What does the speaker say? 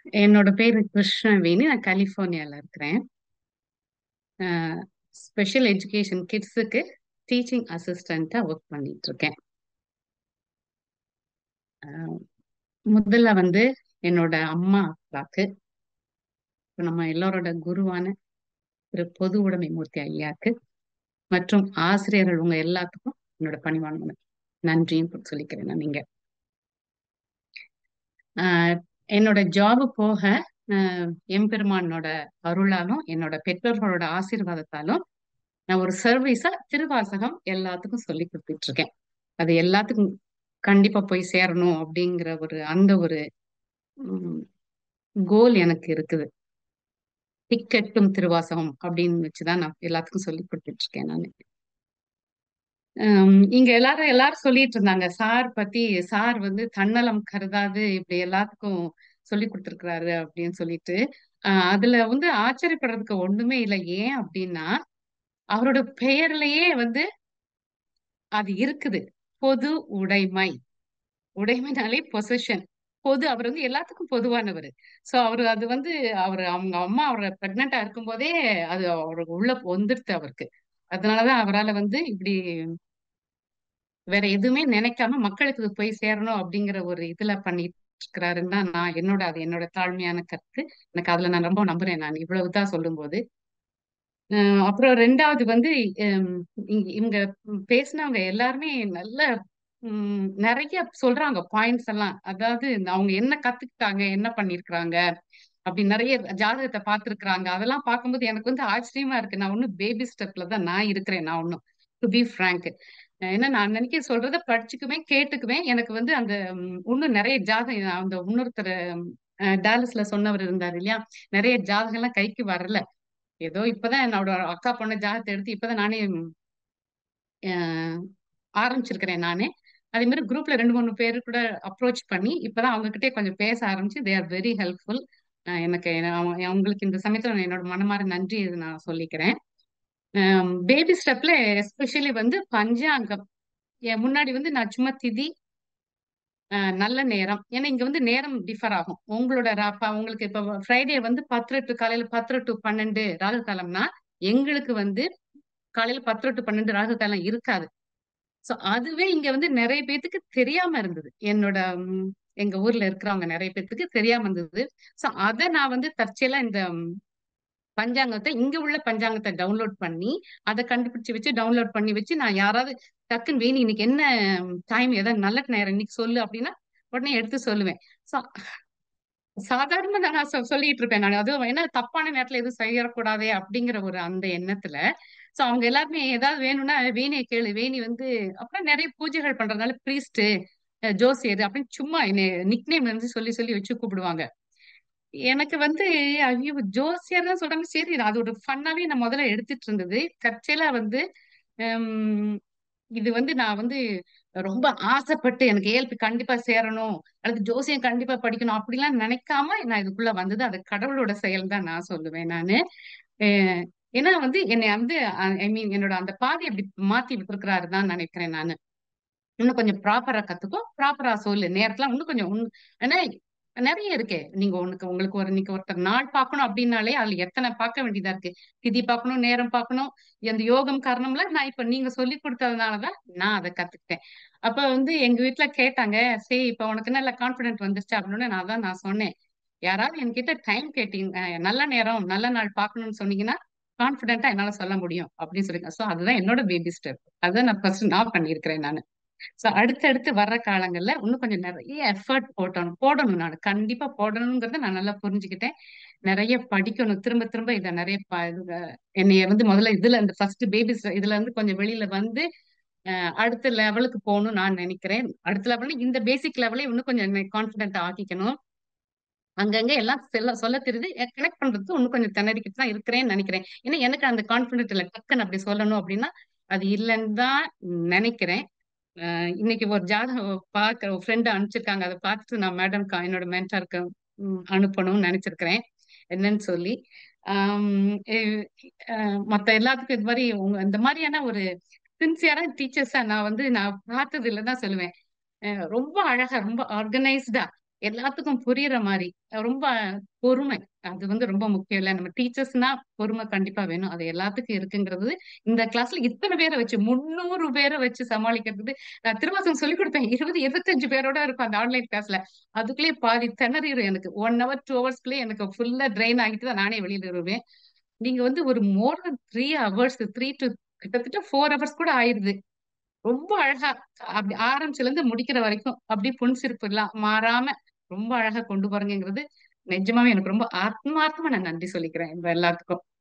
என்னோட பேரு கிருஷ்ணவேணி. நான் கலிஃபோர்னியால இருக்கிறேன். அ ஸ்பெஷல் எஜுகேஷன் கிட்ஸுக்கு டீச்சிங் அசிஸ்டன்ட்டா ஒர்க் பண்ணிட்டுருக்கேன். அ முதல்ல வந்து என்னோட அம்மா, அப்பாக்கு நம்ம எல்லாரோட குருவான திரு பொது உடைமைமூர்த்தி ஐயாக்கு மற்றும் ஆசிரியர்கள் உங்க எல்லாத்துக்கும் என்னோட பணிவான வணக்கம். நன்றியும் சொல்லிக்கிறேன் நான் இங்க. அ என்னோட ஜாப் போக அ எம்பெருமானோட அருளாலும், என்னோட பெற்றோர்களோட ஆசீர்வாதத்தாலும், நான் ஒரு சர்வீஸா திருவாசகம் எல்லாத்துக்கும் சொல்லிக் குடுத்துட்டு இருக்கேன். அது எல்லாத்துக்கும் கண்டிப்பா போய் சேரணும் அப்படிங்கிற ஒரு அந்த ஒரு ம் கோல் எனக்கு இருக்குது. திக்கெட்டும் திருவாசகம் அப்படின்னு வச்சுதான் நான் எல்லாத்துக்கும் சொல்லிக் குடுத்துட்டு இருக்கேன் நானு. அம் இங்க எல்லாரும் எல்லாரும் சொல்லிட்டு இருந்தாங்க. சார் பத்தி சார் வந்து தன்னலம் கருதாது இப்படி எல்லாத்துக்கும் சொல்லிக் குடுத்துருக்கிறாரு அப்படின்னு சொல்லிட்டு. அ அதுல வந்து ஆச்சரியப்படுறதுக்கு ஒண்ணுமே இல்ல. ஏன் அப்படின்னா, அவரோட பெயர்லயே வந்து அது இருக்குது. பொது உடைமை. உடைமைனாலே பொசெஷன். பொது அவர் வந்து எல்லாத்துக்கும் பொதுவானவரு. சோ அவரு அது வந்து அவரு அவங்க அம்மா அவர பிரெக்னன்ட்டா இருக்கும்போதே அது அவருக்கு உள்ள வந்துடுத்து அவருக்கு. அதனால தான் அவரால வந்து இப்படி வேற எதுவுமே நினைக்காம மக்களுக்கு இது போய் சேரணும் அப்படிங்கிற ஒரு இதுல பண்ணிட்டு இருக்கிறாருன்னு தான் நான் என்னோட அது என்னோட தாழ்மையான கருத்து. எனக்கு அதுல நான் ரொம்ப நம்புறேன் நான் இவ்வளவு தான் சொல்லும்போது. அ அப்புறம் 2வது வந்து ம் இங் இவங்க பேசினவங்க எல்லாருமே நல்ல ம் நெறைய சொல்றாங்க பாயிண்ட்ஸ் எல்லாம். அதாவது அவங்க என்ன கத்துக்கிட்டாங்க, என்ன பண்ணியிருக்கிறாங்க, அப்படி நெறைய ஜாதகத்த பார்த்துருக்கிறாங்க. அதெல்லாம் பார்க்கும்போது எனக்கு வந்து ஆச்சரியமா இருக்கு. நான் இன்னும் பேபி ஸ்டெப்ல தான் நான் இருக்கிறேன் நான் இன்னும். To be frank. ஏன்னா நான் அன்னன்னைக்கு சொல்றத படிச்சுக்குவேன், கேட்டுக்குவேன். எனக்கு வந்து அந்த ம் இன்னும் நெறைய ஜாதகம் அந்த இன்னொருத்தர் அ டாலஸ்ல சொன்னவர் இருந்தாரு இல்லையா? நெறைய ஜாதகம்லாம் கைக்கு வரல. ஏதோ இப்பதான் என்னோட அக்கா பொண்ணு ஜாதகத்த எடுத்து இப்பதான் நானே அ ஆரம்பிச்சிருக்கிறேன் நானே. அதே மாரி குரூப்ல 2, 3 பேரு கூட அப்ரோச் பண்ணி, இப்பதான் அவங்க கிட்டயே கொஞ்சம் பேச ஆரம்பிச்சு, தே ஆர் வெரி ஹெல்ப்ஃபுல். அ எனக்கு அவங்களுக்கு இந்த சமயத்துல என்னோட மனமார நன்றி நான் சொல்லிக்கிறேன். அ பேபி ஸ்டெப்ல எஸ்பெஷலி வந்து பஞ்சாங்கம். என் முன்னாடி வந்து நான் சும்மா திதி அ நல்ல நேரம். ஏன்னா இங்க வந்து நேரம் டிஃபர் ஆகும். உங்களோட ர ப உங்களுக்கு இப்ப ஃப்ரைடே வந்து 10 டூ காலையில 10 டூ 12 ராகு காலம்னா, எங்களுக்கு வந்து காலையில 10 டூ 12 ராகு காலம் இருக்காது. சோ அதுவே இங்க வந்து நெறைய பேத்துக்கு தெரியாம இருந்தது. என்னோட ம் எங்க ஊர்ல இருக்கிறவங்க நெறைய பேத்துக்கு தெரியாம இருந்தது. சோ அத நான் வந்து தற்செயலா இந்த பஞ்சாங்கத்த இங்க உள்ள பஞ்சாங்கத்த டவுன்லோட் பண்ணி, அத கண்டுபிடிச்சு வச்சு டவுன்லோட் பண்ணி வச்சு, நான் யாராவது டக்குன்னு "வேணி இன்னைக்கு என்ன டைம் ஏதாவது நல்ல நேரம் இன்னைக்கு சொல்லு" அப்படின்னா, உடனே எடுத்து சொல்லுவேன். சோ சாதாரணமா நான் சொ சொல்லிட்டு இருப்பேன் நானு. அதுவும் ஏன்னா தப்பான நேரத்துல எதுவும் செய்யக்கூடாதே அப்படிங்கிற ஒரு அந்த எண்ணத்துல. சோ அவங்க எல்லாருமே ஏதாவது வேணும்னா "வேணிய கேளு. வேணி வந்து" அப்புறம் நெறைய பூஜைகள் பண்றதுனால ப்ரீஸ்ட், அ ஜோசியர் அப்படின்னு சும்மா என்னைய நிக்நேம் வந்து சொல்லி சொல்லி வச்சு கூப்பிடுவாங்க. எனக்கு வந்து ஐயோ! ஜோசியர் தான் சொல்றாங்க. சரி அது ஒரு ஃபன்னாவே நான் முதல்ல எடுத்துட்டு இருந்தது. தற்செயலா வந்து ம் இது வந்து நான் வந்து ரொம்ப ஆசைப்பட்டு எனக்கு ஏஎல்பி கண்டிப்பா சேரணும், அல்லது ஜோசியம் கண்டிப்பா படிக்கணும் அப்படிலாம் நினைக்காம நான் இதுக்குள்ள வந்தது. அது கடவுளோட செயல் தான் நான் சொல்லுவேன் நானு. அ ஏன்னா வந்து என்னைய வந்து ஐ மீன் என்னோட அந்த பாதைய அப்படி மாத்தி விட்டுருக்கிறாரு தான் நினைக்கிறேன் நானு. இன்னும் கொஞ்சம் ப்ராப்பரா கத்துக்கோ. ப்ராப்பரா சொல்லு. நேரத்துல இன்னும் கொஞ்சம் உன் ஏன்னா நெறைய இருக்கே. நீங்க உனக்கு உங்களுக்கு ஒரு இன்னைக்கு ஒருத்தர் நாள் பார்க்கணும் அப்டின்னாலே, அதுல எத்தன பார்க்க வேண்டியதா இருக்கு. திதி பார்க்கணும், நேரம் பார்க்கணும். அந்த யோகம் காரணம்லாம் நான் இப்ப நீங்க சொல்லிக் குடுத்ததுனால தான் நான் அத கத்துக்கிட்டேன். அப்ப வந்து எங்க வீட்ல கேட்டாங்க, "சரி இப்ப உனக்கு நல்ல கான்ஃபிடென்ட் வந்துருச்சா?" அப்டின்னோனே நான் அதான் நான் சொன்னேன். யாராவது என்கிட்ட டைம் கேட்டீங்க அ நல்ல நேரம், நல்ல நாள் பார்க்கணும்னு சொன்னீங்கன்னா, கான்ஃபிடென்ட்டா என்னால சொல்ல முடியும் அப்டின்னு சொல்லிருக்கேன். சோ அதுதான் என்னோட பேபி ஸ்டெப். அதான் நான் ஃபர்ஸ்ட் நான் பண்ணியிருக்கிறேன் நானு. சோ அடுத்தடுத்து வர்ற காலங்கள்ல இன்னும் கொஞ்சம் நெறைய எஃபர்ட் போடணும் போடணும் நானு. கண்டிப்பா போடணுங்கிறத நான் நல்லா புரிஞ்சுக்கிட்டேன். நெறைய படிக்கணும். திரும்ப திரும்ப இத நெறைய ப இதுக என்னைய வந்து முதல்ல இதுல இந்த ஃபர்ஸ்ட் பேபிஸ் இதுல இருந்து கொஞ்சம் வெளியில வந்து, அ அடுத்த லெவலுக்கு போணும்னு நான் நெனைக்கிறேன். அடுத்த லெவல்னா இந்த பேசிக் லெவலே இன்னும் கொஞ்சம் என்னை கான்ஃபிடென்ட் ஆக்கிக்கணும். அங்கங்க எல்லாம் செல்ல சொல்ல தெரியுது. எ கனெக்ட் பண்றதுக்கு இன்னும் கொஞ்சம் திணறிக்கிட்டு தான் இருக்கிறேன்னு நெனைக்கிறேன். ஏன்னா எனக்கு அந்த கான்ஃபிடென்ட் இல்ல. டக்குன்னு அப்படி சொல்லணும் அப்டின்னா, அது இல்லன்னு தான் நெனைக்கிறேன். அ இன்னைக்கு ஒரு ஜாதகம் பார்க்க ஒரு ஃப்ரெண்ட் அனுப்பிச்சிருக்காங்க. அத பார்த்துட்டு நான் மேடம்க்கு என்னோட மென்டாருக்கு ம் அனுப்பணும்னு நெனச்சிருக்கிறேன். என்னன்னு சொல்லி. அம் எ அ மத்த எல்லாத்துக்கும் இது மாரி உங்க இந்த மாரியான ஒரு சின்சியரான டீச்சர்ஸா நான் வந்து நான் பார்த்தது இல்ல தான் சொல்லுவேன். அ ரொம்ப அழகா, ரொம்ப ஆர்கனைஸ்டா எல்லாத்துக்கும் புரியுற மாதிரி ரொம்ப பொறுமை அது வந்து ரொம்ப முக்கியம் இல்ல நம்ம டீச்சர்ஸ்னா பொறுமை கண்டிப்பா வேணும் அது எல்லாத்துக்கும் இருக்குங்கிறது இந்த கிளாஸ்ல இத்தனை பேரை வச்சு முந்நூறு பேரை வச்சு சமாளிக்கிறது நான் திருவாசகம் சொல்லி கொடுத்தேன் இருபது இருபத்தஞ்சு பேரோட இருக்கும் அந்த ஆன்லைன் கிளாஸ்ல அதுக்குள்ளேயே பாதி திணறிடும் எனக்கு ஒன் ஹவர் டூ ஹவர்ஸ்க்குள்ளே எனக்கு ஃபுல்லா ட்ரெயின் ஆகிட்டு தான் நானே வெளியில வருவேன் நீங்க வந்து ஒரு more than three hours three to கிட்டத்தட்ட ஃபோர் ஹவர்ஸ் கூட ஆயிருது ரொம்ப அழகா அப்படி ஆரம்பிச்சுல இருந்து முடிக்கிற வரைக்கும் அப்படி புன்சிரிப்பு எல்லாம் மாறாம ரொம்ப அழகா கொண்டு போறீங்கிறது நிஜமாவே எனக்கு ரொம்ப ஆத்மார்த்தமா நான் நன்றி சொல்லிக்கிறேன் இப்ப எல்லாத்துக்கும்